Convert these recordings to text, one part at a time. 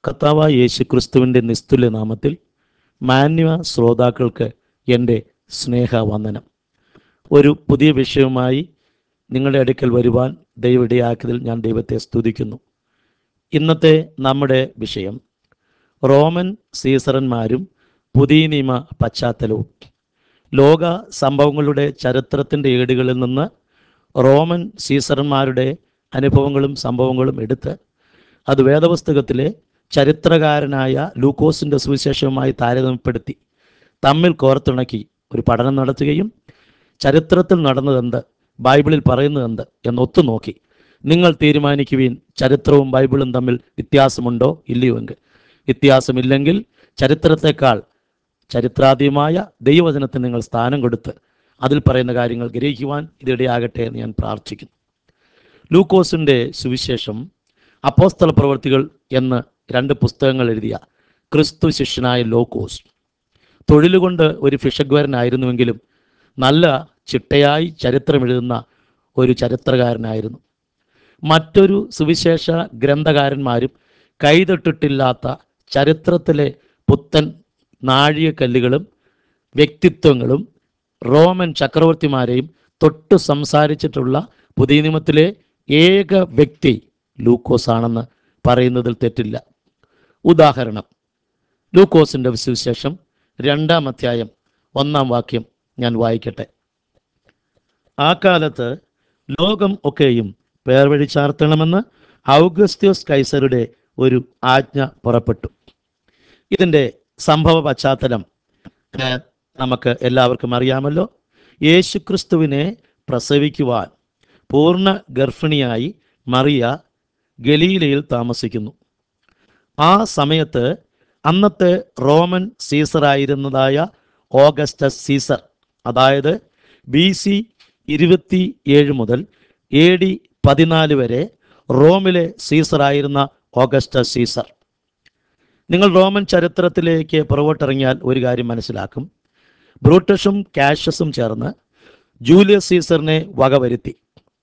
കർത്താവായ യേശു ക്രിസ്തുവിൻ്റെ നിസ്തുല്യ നാമത്തിൽ മാന്യ ശ്രോതാക്കൾക്ക് എൻ്റെ സ്നേഹവന്ദനം ഒരു പുതിയ വിഷയവുമായി നിങ്ങളുടെ അടുക്കൽ വരുവാൻ ദൈവഇടയാക്കിയതിൽ ഞാൻ ദൈവത്തെ സ്തുതിക്കുന്നു ഇന്നത്തെ നമ്മുടെ വിഷയം റോമൻ സീസറന്മാരും പുതിയ നിയമ പശ്ചാത്തലവും ലോക സംഭവങ്ങളുടെ ചരിത്രത്തിൻ്റെ ഏടുകളിൽ നിന്ന് റോമൻ സീസറന്മാരുടെ അനുഭവങ്ങളും സംഭവങ്ങളും എടുത്ത് അത് വേദപുസ്തകത്തിലെ ചരിത്രകാരനായ ലൂക്കോസിൻ്റെ സുവിശേഷവുമായി താരതമ്യപ്പെടുത്തി തമ്മിൽ കോർത്തിണക്കി ഒരു പഠനം നടത്തുകയും ചരിത്രത്തിൽ നടന്നതെന്ത് ബൈബിളിൽ പറയുന്നതെന്ത് എന്നൊത്തു നോക്കി നിങ്ങൾ തീരുമാനിക്കുവീൻ ചരിത്രവും ബൈബിളും തമ്മിൽ വ്യത്യാസമുണ്ടോ ഇല്ലയോ എങ്കിൽ വ്യത്യാസമില്ലെങ്കിൽ ചരിത്രത്തെക്കാൾ ചരിത്രാതീയമായ ദൈവവചനത്തിന് നിങ്ങൾ സ്ഥാനം കൊടുത്ത് അതിൽ പറയുന്ന കാര്യങ്ങൾ ഗ്രഹിക്കുവാൻ ഇതിടയാകട്ടെ എന്ന് ഞാൻ പ്രാർത്ഥിക്കുന്നു ലൂക്കോസിൻ്റെ സുവിശേഷം അപ്പോസ്തല പ്രവർത്തികൾ എന്ന് രണ്ട് പുസ്തകങ്ങൾ എഴുതിയ ക്രിസ്തു ശിഷ്യനായ ലോക്കോസ് തൊഴിലുകൊണ്ട് ഒരു ഫിഷഗ്വരനായിരുന്നുവെങ്കിലും നല്ല ചിട്ടയായി ചരിത്രം എഴുതുന്ന ഒരു ചരിത്രകാരനായിരുന്നു മറ്റൊരു സുവിശേഷ ഗ്രന്ഥകാരന്മാരും കൈതൊട്ടിട്ടില്ലാത്ത ചരിത്രത്തിലെ പുത്തൻ നാഴികക്കല്ലുകളും വ്യക്തിത്വങ്ങളും റോമൻ ചക്രവർത്തിമാരെയും തൊട്ട് സംസാരിച്ചിട്ടുള്ള പുതിയ നിയമത്തിലെ ഏക വ്യക്തി ലൂക്കോസ് ആണെന്ന് പറയുന്നതിൽ തെറ്റില്ല ഉദാഹരണം ലൂക്കോസിൻ്റെ സുവിശേഷം രണ്ടാം അധ്യായം ഒന്നാം വാക്യം ഞാൻ വായിക്കട്ടെ ആ കാലത്ത് ലോകം ഒക്കെയും പേർവഴിച്ചാർത്തണമെന്ന് ഔഗസ്ത്യോസ് കൈസറുടെ ഒരു ആജ്ഞ പുറപ്പെട്ടു ഇതിൻ്റെ സംഭവ പശ്ചാത്തലം ഏഹ്, നമുക്ക് എല്ലാവർക്കും അറിയാമല്ലോ യേശുക്രിസ്തുവിനെ പ്രസവിക്കുവാൻ പൂർണ്ണ ഗർഭിണിയായി മറിയ ഗലീലയിൽ താമസിക്കുന്നു ആ സമയത്ത് അന്നത്തെ റോമൻ സീസറായിരുന്നതായ ഓഗസ്റ്റസ് സീസർ അതായത് ബി സി ഇരുപത്തി ഏഴ് മുതൽ എ ഡി പതിനാല് വരെ റോമിലെ സീസറായിരുന്ന ഓഗസ്റ്റസ് സീസർ നിങ്ങൾ റോമൻ ചരിത്രത്തിലേക്ക് പുറകോട്ടിറങ്ങിയാൽ ഒരു കാര്യം മനസ്സിലാക്കും ബ്രൂട്ടഷും കാഷസും ചേർന്ന് ജൂലിയസ് സീസറിനെ വകവരുത്തി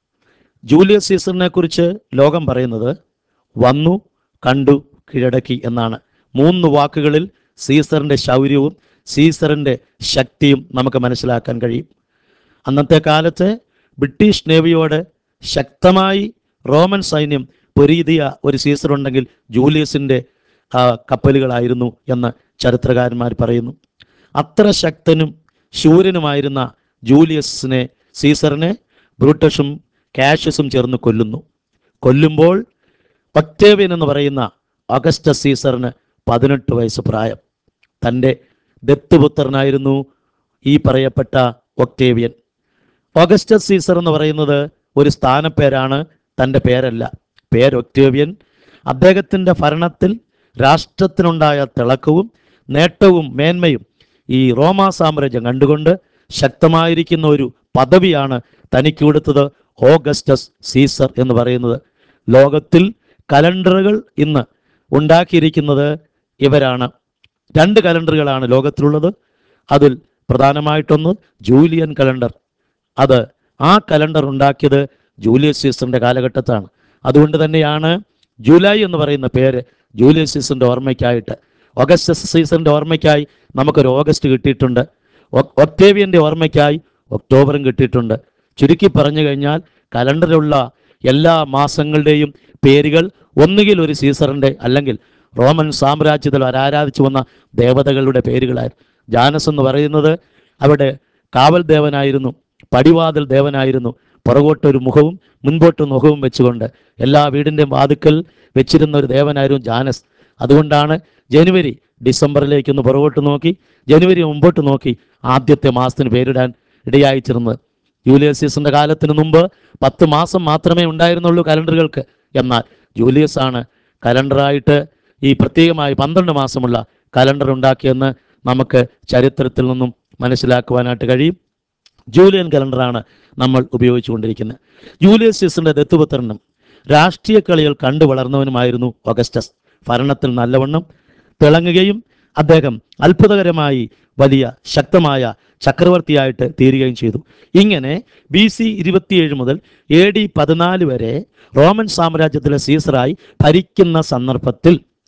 ജൂലിയസ് സീസറിനെ കുറിച്ച് ലോകം പറയുന്നത് വന്നു കണ്ടു കീഴടക്കി എന്നാണ് മൂന്ന് വാക്കുകളിൽ സീസറിൻ്റെ ശൗര്യവും സീസറിൻ്റെ ശക്തിയും നമുക്ക് മനസ്സിലാക്കാൻ കഴിയും അന്നത്തെ കാലത്ത് ബ്രിട്ടീഷ് നേവിയോട് ശക്തമായി റോമൻ സൈന്യം പൊരുതിയ ഒരു സീസർ ഉണ്ടെങ്കിൽ ജൂലിയസിൻ്റെ ആ, കപ്പലുകളായിരുന്നു എന്ന് ചരിത്രകാരന്മാർ പറയുന്നു അത്ര ശക്തനും ശൂരനുമായിരുന്ന ജൂലിയസിനെ സീസറിനെ ബ്രൂട്ടഷും കാഷ്യസും ചേർന്ന് കൊല്ലുന്നു കൊല്ലുമ്പോൾ ഒക്ടേവിയൻ എന്ന് പറയുന്ന അഗസ്റ്റസ് സീസറിന് പതിനെട്ട് വയസ്സ് പ്രായം തൻ്റെ ദത്തുപുത്രനായിരുന്നു ഈ പറയപ്പെട്ട ഒക്ടേവിയൻ ഓഗസ്റ്റസ് സീസർ എന്ന് പറയുന്നത് ഒരു സ്ഥാനപ്പേരാണ് തൻ്റെ പേരല്ല പേര് ഒക്ടേവിയൻ അദ്ദേഹത്തിൻ്റെ ഭരണത്തിൽ രാഷ്ട്രത്തിനുണ്ടായ തിളക്കവും നേട്ടവും മേന്മയും ഈ റോമാ സാമ്രാജ്യം കണ്ടുകൊണ്ട് ശക്തമായിരിക്കുന്ന ഒരു പദവിയാണ് തനിക്ക് കൊടുത്തത് ഓഗസ്റ്റസ് സീസർ എന്ന് പറയുന്നത് ലോകത്തിൽ കലണ്ടറുകൾ ഇന്ന് ഉണ്ടാക്കിയിരിക്കുന്നത് ഇവരാണ് രണ്ട് കലണ്ടറുകളാണ് ലോകത്തിലുള്ളത് അതിൽ പ്രധാനമായിട്ടൊന്ന് ജൂലിയൻ കലണ്ടർ അത് ആ കലണ്ടർ ഉണ്ടാക്കിയത് ജൂലിയസ് സീസറിൻ്റെ കാലഘട്ടത്താണ് അതുകൊണ്ട് തന്നെയാണ് ജൂലൈ എന്ന് പറയുന്ന പേര് ജൂലിയസ് സീസറിൻ്റെ ഓർമ്മയ്ക്കായിട്ട് ഓഗസ്റ്റസ് സീസറിൻ്റെ ഓർമ്മയ്ക്കായി നമുക്കൊരു ഓഗസ്റ്റ് കിട്ടിയിട്ടുണ്ട് ഒക്- ഒക്ടേവിയൻ്റെ ഓർമ്മയ്ക്കായി ഒക്ടോബറും കിട്ടിയിട്ടുണ്ട് ചുരുക്കി പറഞ്ഞു കഴിഞ്ഞാൽ കലണ്ടറിലുള്ള എല്ലാ മാസങ്ങളുടെയും പേരുകൾ ഒന്നുകിൽ ഒരു സീസറിൻ്റെ അല്ലെങ്കിൽ റോമൻ സാമ്രാജ്യത്തിൽ ആരാധിച്ചു വന്ന ദേവതകളുടെ പേരുകളായിരുന്നു ജാനസ് എന്ന് പറയുന്നത് അവിടെ കാവൽ ദേവനായിരുന്നു പടിവാതിൽ ദേവനായിരുന്നു പുറകോട്ടൊരു മുഖവും മുൻപോട്ട് മുഖവും വെച്ചുകൊണ്ട് എല്ലാ വീടിൻ്റെ വാതുക്കൽ വെച്ചിരുന്ന ഒരു ദേവനായിരുന്നു ജാനസ് അതുകൊണ്ടാണ് ജനുവരി ഡിസംബറിലേക്ക് ഒന്ന് പുറകോട്ട് നോക്കി ജനുവരി മുമ്പോട്ട് നോക്കി ആദ്യത്തെ മാസത്തിന് പേരിടാൻ ഇടയായിച്ചിരുന്നത് ജൂലിയസ് സീസറിന്റെ കാലത്തിന് മുമ്പ് പത്ത് മാസം മാത്രമേ ഉണ്ടായിരുന്നുള്ളൂ കലണ്ടറുകൾക്ക് എന്നാൽ ജൂലിയസ് ആണ് കലണ്ടറായിട്ട് ഈ പ്രത്യേകമായി പന്ത്രണ്ട് മാസമുള്ള കലണ്ടർ ഉണ്ടാക്കിയെന്ന് നമുക്ക് ചരിത്രത്തിൽ നിന്നും മനസ്സിലാക്കുവാനായിട്ട് കഴിയും ജൂലിയൻ കലണ്ടറാണ് നമ്മൾ ഉപയോഗിച്ചുകൊണ്ടിരിക്കുന്നത് ജൂലിയസ് സീസറിന്റെ ദത്തുപുത്രനും രാഷ്ട്രീയ കളികൾ കണ്ടു വളർന്നവനുമായിരുന്നു ഓഗസ്റ്റസ് ഭരണത്തിൽ നല്ലവണ്ണം തിളങ്ങുകയും അദ്ദേഹം അത്ഭുതകരമായി വലിയ ശക്തമായ ചക്രവർത്തിയായിട്ട് തീരുകയും ചെയ്തു ഇങ്ങനെ ബി സി ഇരുപത്തിയേഴ് മുതൽ എ ഡി പതിനാല് വരെ റോമൻ സാമ്രാജ്യത്തിലെ സീസറായി ഭരിക്കുന്ന സന്ദർഭത്തിൽ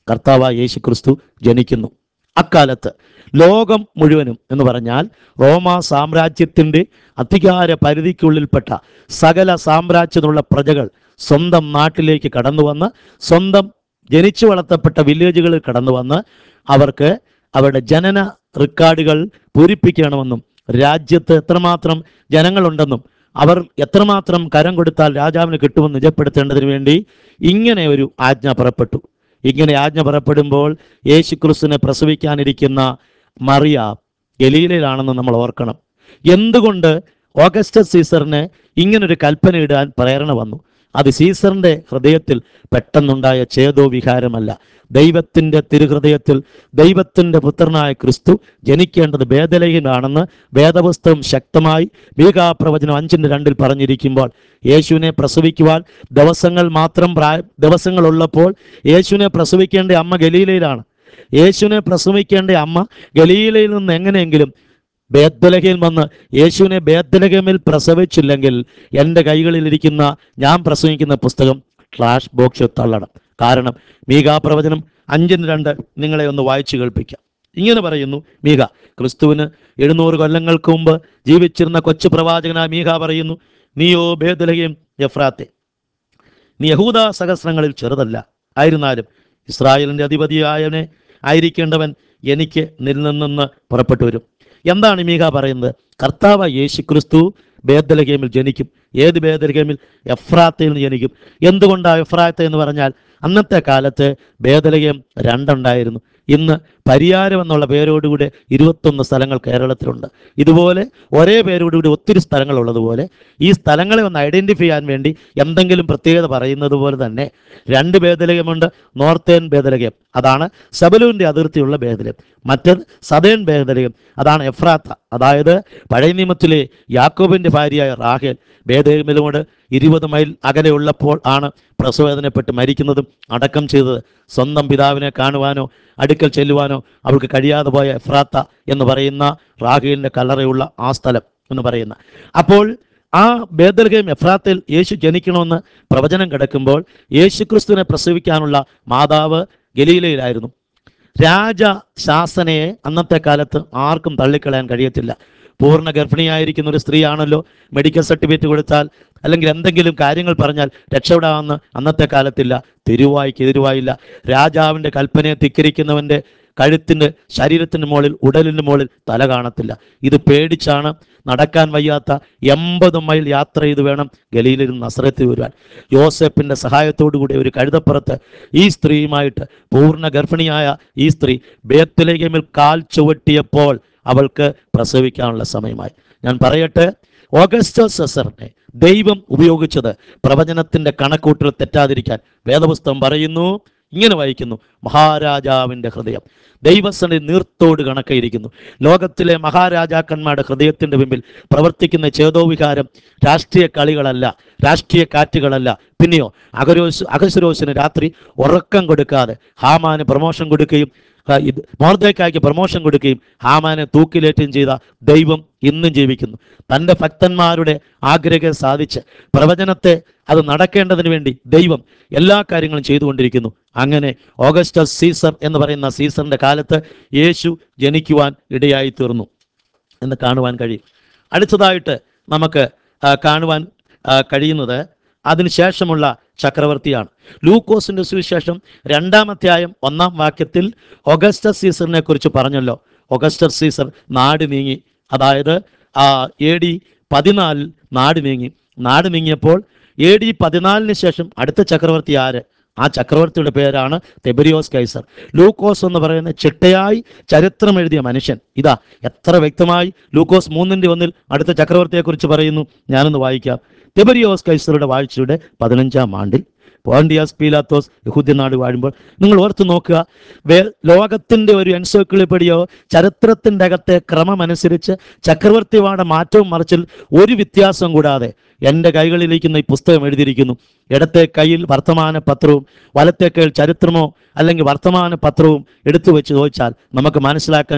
കർത്താവായ യേശു ക്രിസ്തു ജനിക്കുന്നു അക്കാലത്ത് ലോകം മുഴുവനും എന്ന് പറഞ്ഞാൽ റോമാ സാമ്രാജ്യത്തിൻ്റെ അധികാര പരിധിക്കുള്ളിൽപ്പെട്ട സകല സാമ്രാജ്യത്തിലുള്ള പ്രജകൾ സ്വന്തം നാട്ടിലേക്ക് കടന്നു വന്ന് സ്വന്തം ജനിച്ചു വളർത്തപ്പെട്ട വില്ലേജുകളിൽ കടന്നു വന്ന് അവർക്ക് അവരുടെ ജനന റെക്കോർഡുകൾ പൂരിപ്പിക്കണമെന്നും രാജ്യത്ത് എത്രമാത്രം ജനങ്ങളുണ്ടെന്നും അവർ എത്രമാത്രം കരം കൊടുത്താൽ രാജാവിന് കിട്ടുമെന്ന് നിജപ്പെടുത്തേണ്ടതിന് വേണ്ടി ഇങ്ങനെ ഒരു ആജ്ഞ പുറപ്പെട്ടു ഇങ്ങനെ ആജ്ഞ പുറപ്പെടുമ്പോൾ യേശുക്രിസ്തുവിനെ പ്രസവിക്കാനിരിക്കുന്ന മറിയ ഗലീലയിലാണെന്ന് നമ്മൾ ഓർക്കണം എന്തുകൊണ്ട് ഓഗസ്റ്റസ് സീസറിന് ഇങ്ങനൊരു കൽപ്പന ഇടാൻ പ്രേരണ വന്നു അത് സീസറിന്റെ ഹൃദയത്തിൽ പെട്ടെന്നുണ്ടായ ചേതോ വികാരമല്ല ദൈവത്തിന്റെ തിരുഹൃദയത്തിൽ ദൈവത്തിന്റെ പുത്രനായ ക്രിസ്തു ജനിക്കേണ്ടത് ഭേദലയിലാണെന്ന് വേദപുസ്തകം ശക്തമായി മീകാപ്രവചനം അഞ്ചിന്റെ രണ്ടിൽ പറഞ്ഞിരിക്കുമ്പോൾ യേശുവിനെ പ്രസവിക്കുവാൻ ദിവസങ്ങൾ മാത്രം പ്രായ ദിവസങ്ങളുള്ളപ്പോൾ യേശുവിനെ പ്രസവിക്കേണ്ട അമ്മ ഗലീലയിലാണ് യേശുവിനെ പ്രസവിക്കേണ്ട അമ്മ ഗലീലയിൽ നിന്ന് എങ്ങനെയെങ്കിലും ബേദ്ദലഹയിൽ വന്ന് യേശുവിനെ ബേദ്ദലഹമിൽ പ്രസവിച്ചില്ലെങ്കിൽ എൻ്റെ കൈകളിലിരിക്കുന്ന ഞാൻ പ്രസവിക്കുന്ന പുസ്തകം ഫ്ലാഷ് ബോക്സ് തള്ളണം കാരണം മീകാ പ്രവചനം അഞ്ചിന് രണ്ട് നിങ്ങളെ ഒന്ന് വായിച്ചു കേൾപ്പിക്കാം ഇങ്ങനെ പറയുന്നു മീക ക്രിസ്തുവിന് എഴുന്നൂറ് കൊല്ലങ്ങൾക്ക് മുമ്പ് ജീവിച്ചിരുന്ന കൊച്ചു പ്രവാചകനായ മീക പറയുന്നു നീയോ ബേദലഹയും എഫ്രാത്തെ നീ യഹൂദ സഹസ്രങ്ങളിൽ ചെറുതല്ല ആയിരുന്നാലും ഇസ്രായേലിന്റെ അധിപതിയായവനെ ആയിരിക്കേണ്ടവൻ എനിക്ക് നിൽ നിന്ന് പുറപ്പെട്ടു വരും എന്താണ് മീക പറയുന്നത് കർത്താവ് യേശു ക്രിസ്തു ബേദലഹേമിൽ ജനിക്കും ഏത് ബേദലഹേമിൽ എഫ്രാത്തയിൽ നിന്ന് ജനിക്കും എന്തുകൊണ്ടാണ് എഫ്രാത്ത എന്ന് പറഞ്ഞാൽ അന്നത്തെ കാലത്ത് ബേദലഹേം രണ്ടുണ്ടായിരുന്നു ഇന്ന് പരിയാരം എന്നുള്ള പേരോടുകൂടി ഇരുപത്തൊന്ന് സ്ഥലങ്ങൾ കേരളത്തിലുണ്ട് ഇതുപോലെ ഒരേ പേരോടുകൂടി ഒത്തിരി സ്ഥലങ്ങളുള്ളതുപോലെ ഈ സ്ഥലങ്ങളെ ഒന്ന് ഐഡന്റിഫൈ ചെയ്യാൻ വേണ്ടി എന്തെങ്കിലും പ്രത്യേകത പറയുന്നത് പോലെ തന്നെ രണ്ട് ഭേദലകമുണ്ട് നോർത്തേൺ ഭേദലകം അതാണ് ശബലുവിൻ്റെ അതിർത്തിയുള്ള ഭേദലകം മറ്റത് സദേൺ ഭേദലകം അതാണ് എഫ്രാത്ത അതായത് പഴയ നിയമത്തിലെ യാക്കോബിന്റെ ഭാര്യയായ റാഹേൽ ഭേദലകമിലോട് ഇരുപത് മൈൽ അകലെയുള്ളപ്പോൾ ആണ് പ്രസവേദനപ്പെട്ട് മരിക്കുന്നതും അടക്കം ചെയ്തത് സ്വന്തം പിതാവിനെ കാണുവാനോ അടുക്കൽ ചെല്ലുവാനോ അവൾക്ക് കഴിയാതെ പോയ എഫ്രാത്ത എന്ന് പറയുന്ന റാഹേലിന്റെ കല്ലറയുള്ള ആ സ്ഥലം എന്ന് പറയുന്ന അപ്പോൾ ആ ബേദൽഹേം എഫ്രാത്തിൽ യേശു ജനിക്കണമെന്ന് പ്രവചനം കിടക്കുമ്പോൾ യേശുക്രിസ്തുവിനെ പ്രസവിക്കാനുള്ള മാതാവ് ഗലീലയിലായിരുന്നു രാജ ശാസനയെ അന്നത്തെ കാലത്ത് ആർക്കും തള്ളിക്കളയാൻ കഴിയത്തില്ല പൂർണ്ണ ഗർഭിണിയായിരിക്കുന്ന ഒരു സ്ത്രീയാണല്ലോ മെഡിക്കൽ സർട്ടിഫിക്കറ്റ് കൊടുത്താൽ അല്ലെങ്കിൽ എന്തെങ്കിലും കാര്യങ്ങൾ പറഞ്ഞാൽ രക്ഷപ്പെടാമെന്ന് അന്നത്തെ കാലത്തില്ല തിരുവായിക്ക് എതിരുവായില്ല രാജാവിൻ്റെ കൽപ്പനയെ ധിക്കരിക്കുന്നവൻ്റെ കഴുത്തിൻ്റെ ശരീരത്തിൻ്റെ മുകളിൽ ഉടലിൻ്റെ മുകളിൽ തല കാണത്തില്ല ഇത് പേടിച്ചാണ് നടക്കാൻ വയ്യാത്ത എൺപത് മൈൽ യാത്ര ചെയ്ത് വേണം ഗലീലിൽ നിന്ന് നസ്രത്തിൽ വരുവാൻ യോസെപ്പിൻ്റെ സഹായത്തോടു കൂടി ഒരു കഴുതപ്പുറത്ത് ഈ സ്ത്രീയുമായിട്ട് പൂർണ്ണ ഗർഭിണിയായ ഈ സ്ത്രീ ബേത്തലേഖമിൽ കാൽ ചുവട്ടിയപ്പോൾ അവൾക്ക് പ്രസവിക്കാനുള്ള സമയമായി ഞാൻ പറയട്ടെ ഓഗസ്റ്റോ സെസറിനെ ദൈവം ഉപയോഗിച്ചത് പ്രവചനത്തിന്റെ കണക്കൂട്ടൽ തെറ്റാതിരിക്കാൻ വേദപുസ്തകം പറയുന്നു ഇങ്ങനെ വായിക്കുന്നു മഹാരാജാവിൻ്റെ ഹൃദയം ദൈവസനെ നീർത്തോട് കണക്കയിരിക്കുന്നു ലോകത്തിലെ മഹാരാജാക്കന്മാരുടെ ഹൃദയത്തിന്റെ മുമ്പിൽ പ്രവർത്തിക്കുന്ന ചേതോവികാരം രാഷ്ട്രീയ കളികളല്ല രാഷ്ട്രീയ കാറ്റുകളല്ല പിന്നെയോ അഗരോസ് അഗസുരോസിന് രാത്രി ഉറക്കം കൊടുക്കാതെ ഹാമാന് പ്രമോഷൻ കൊടുക്കുകയും ആ, ഇത് മോർദേക്കായ്ക്ക് പ്രമോഷൻ കൊടുക്കുകയും ഹാമാനെ തൂക്കിലേറ്റുകയും ചെയ്ത ദൈവം ഇന്നും ജീവിക്കുന്നു തൻ്റെ ഭക്തന്മാരുടെ ആഗ്രഹം സാധിച്ച് പ്രവചനത്തെ അത് നടക്കേണ്ടതിന് വേണ്ടി ദൈവം എല്ലാ കാര്യങ്ങളും ചെയ്തുകൊണ്ടിരിക്കുന്നു അങ്ങനെ ഓഗസ്റ്റസ് സീസർ എന്ന് പറയുന്ന സീസറിന്റെ കാലത്ത് യേശു ജനിക്കുവാൻ ഇടയായി തീർന്നു എന്ന് കാണുവാൻ കഴിയും അടുത്തതായിട്ട് നമുക്ക് ആ, കാണുവാൻ ആ, കഴിയുന്നത് അതിനുശേഷമുള്ള ചക്രവർത്തിയാണ് ലൂക്കോസിന്റെ സുവിശേഷം രണ്ടാമധ്യായം ഒന്നാം വാക്യത്തിൽ ഒഗസ്റ്റസ് സീസറിനെ കുറിച്ച് പറഞ്ഞല്ലോ ഒഗസ്റ്റസ് സീസർ നാട് നീങ്ങി അതായത് ആ എ ഡി പതിനാലിൽ നാട് നീങ്ങി നാട് നീങ്ങിയപ്പോൾ എ ഡി പതിനാലിന് ശേഷം അടുത്ത ചക്രവർത്തി ആര് ആ ചക്രവർത്തിയുടെ പേരാണ് തെബരിയോസ് കൈസർ ലൂക്കോസ് എന്ന് പറയുന്ന ചിട്ടയായി ചരിത്രം എഴുതിയ മനുഷ്യൻ ഇതാ എത്ര വ്യക്തമായി ലൂക്കോസ് മൂന്നിന്റെ ഒന്നിൽ അടുത്ത ചക്രവർത്തിയെക്കുറിച്ച് പറയുന്നു ഞാനൊന്ന് വായിക്കാം തെബരിയോസ് കൈസറുടെ വാഴ്ചയുടെ പതിനഞ്ചാം ആണ്ടിൽ പോണ്ടിയാസ് പീലാത്തോസ് യഹൂദ്യനാട് വാഴുമ്പോൾ നിങ്ങൾ ഓർത്ത് നോക്കുക വേ ലോകത്തിൻ്റെ ഒരു എൻസൈക്ലോപ്പീഡിയോ ചരിത്രത്തിൻ്റെ അകത്തെ ക്രമമനുസരിച്ച് ചക്രവർത്തിവാടെ മാറ്റവും മറിച്ചിൽ ഒരു വ്യത്യാസം കൂടാതെ എൻ്റെ കൈകളിലിരിക്കുന്ന ഈ പുസ്തകം എഴുതിയിരിക്കുന്നു ഇടത്തെ കയ്യിൽ വർത്തമാന പത്രവും വലത്തെ കയ്യിൽ ചരിത്രമോ അല്ലെങ്കിൽ വർത്തമാന പത്രവും എടുത്തു വെച്ച് ചോദിച്ചാൽ നമുക്ക് മനസ്സിലാക്കാൻ കഴിയും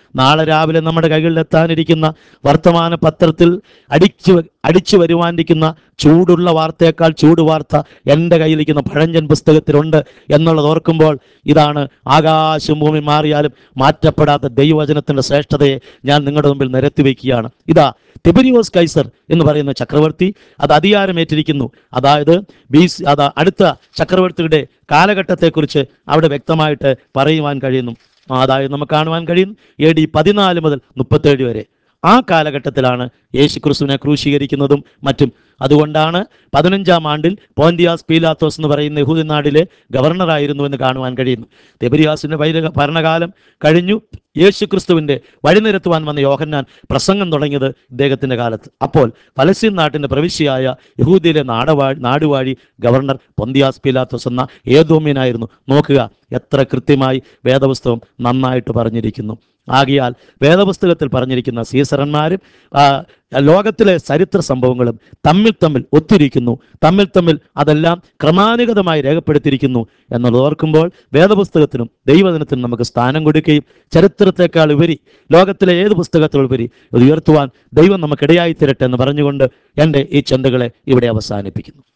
നാളെ രാവിലെ നമ്മുടെ കൈകളിലെത്താനിരിക്കുന്ന വർത്തമാന പത്രത്തിൽ അടിച്ചു അടിച്ചു വരുവാനിരിക്കുന്ന ചൂടുള്ള വാർത്തയേക്കാൾ ചൂട് വാർത്ത എൻ്റെ കയ്യിലിരിക്കുന്ന പഴഞ്ചൻ പുസ്തകത്തിലുണ്ട് എന്നുള്ളത് ഓർക്കുമ്പോൾ ഇതാണ് ആകാശം ഭൂമി മാറിയാലും മാറ്റപ്പെടാത്ത ദൈവവചനത്തിൻ്റെ ശ്രേഷ്ഠതയെ ഞാൻ നിങ്ങളുടെ മുമ്പിൽ നിരത്തി വയ്ക്കുകയാണ് ഇതാ ടെബിരിയോസ് കൈസർ എന്ന് പറയുന്ന ചക്രവർത്തി അത് അധികാരമേറ്റിരിക്കുന്നു അതായത് ബി സി അത് അടുത്ത ചക്രവർത്തിയുടെ കാലഘട്ടത്തെക്കുറിച്ച് അവിടെ വ്യക്തമായിട്ട് പറയുവാൻ കഴിയുന്നു അതായത് നമുക്ക് കാണുവാൻ കഴിയും എ ഡി പതിനാല് മുതൽ മുപ്പത്തേഴ് വരെ ആ കാലഘട്ടത്തിലാണ് യേശു ക്രിസ്തുവിനെ ക്രൂശീകരിക്കുന്നതും മറ്റും അതുകൊണ്ടാണ് പതിനഞ്ചാം ആണ്ടിൽ പോന്തിയാസ് പീലാത്തോസ് എന്ന് പറയുന്ന യഹൂദി നാടിലെ ഗവർണറായിരുന്നു എന്ന് കാണുവാൻ കഴിയുന്നു തെബിരിയാസിന്റെ വൈര ഭരണകാലം കഴിഞ്ഞു യേശു ക്രിസ്തുവിന്റെ വഴിനിരത്തുവാൻ വന്ന യോഹന്നാൻ പ്രസംഗം തുടങ്ങിയത് ഇദ്ദേഹത്തിന്റെ കാലത്ത് അപ്പോൾ പലസ്തീൻ നാട്ടിന്റെ പ്രവിശ്യയായ യഹൂദിയിലെ നാടവാഴി നാടുവാഴി ഗവർണർ പൊന്തിയാസ് പീലാത്തോസ് എന്ന ഏതോമ്യനായിരുന്നു നോക്കുക എത്ര കൃത്യമായി വേദപുസ്തകം നന്നായിട്ട് പറഞ്ഞിരിക്കുന്നു ആകിയാൽ വേദപുസ്തകത്തിൽ പറഞ്ഞിരിക്കുന്ന സീസറന്മാരും ആ, ലോകത്തിലെ ചരിത്ര സംഭവങ്ങളും തമ്മിൽ തമ്മിൽ ഒത്തിരിക്കുന്നു തമ്മിൽ തമ്മിൽ അതെല്ലാം ക്രമാനുഗതമായി രേഖപ്പെടുത്തിയിരിക്കുന്നു എന്നുള്ളത് ഓർക്കുമ്പോൾ വേദപുസ്തകത്തിനും ദൈവദിനത്തിനും നമുക്ക് സ്ഥാനം കൊടുക്കുകയും ചരിത്രത്തെക്കാൾ ഉപരി ലോകത്തിലെ ഏത് പുസ്തകത്തിലുപരി ഇത് ഉയർത്തുവാൻ ദൈവം നമുക്കിടയായി തരട്ടെ എന്ന് പറഞ്ഞുകൊണ്ട് എൻ്റെ ഈ ചിന്തകളെ ഇവിടെ അവസാനിപ്പിക്കുന്നു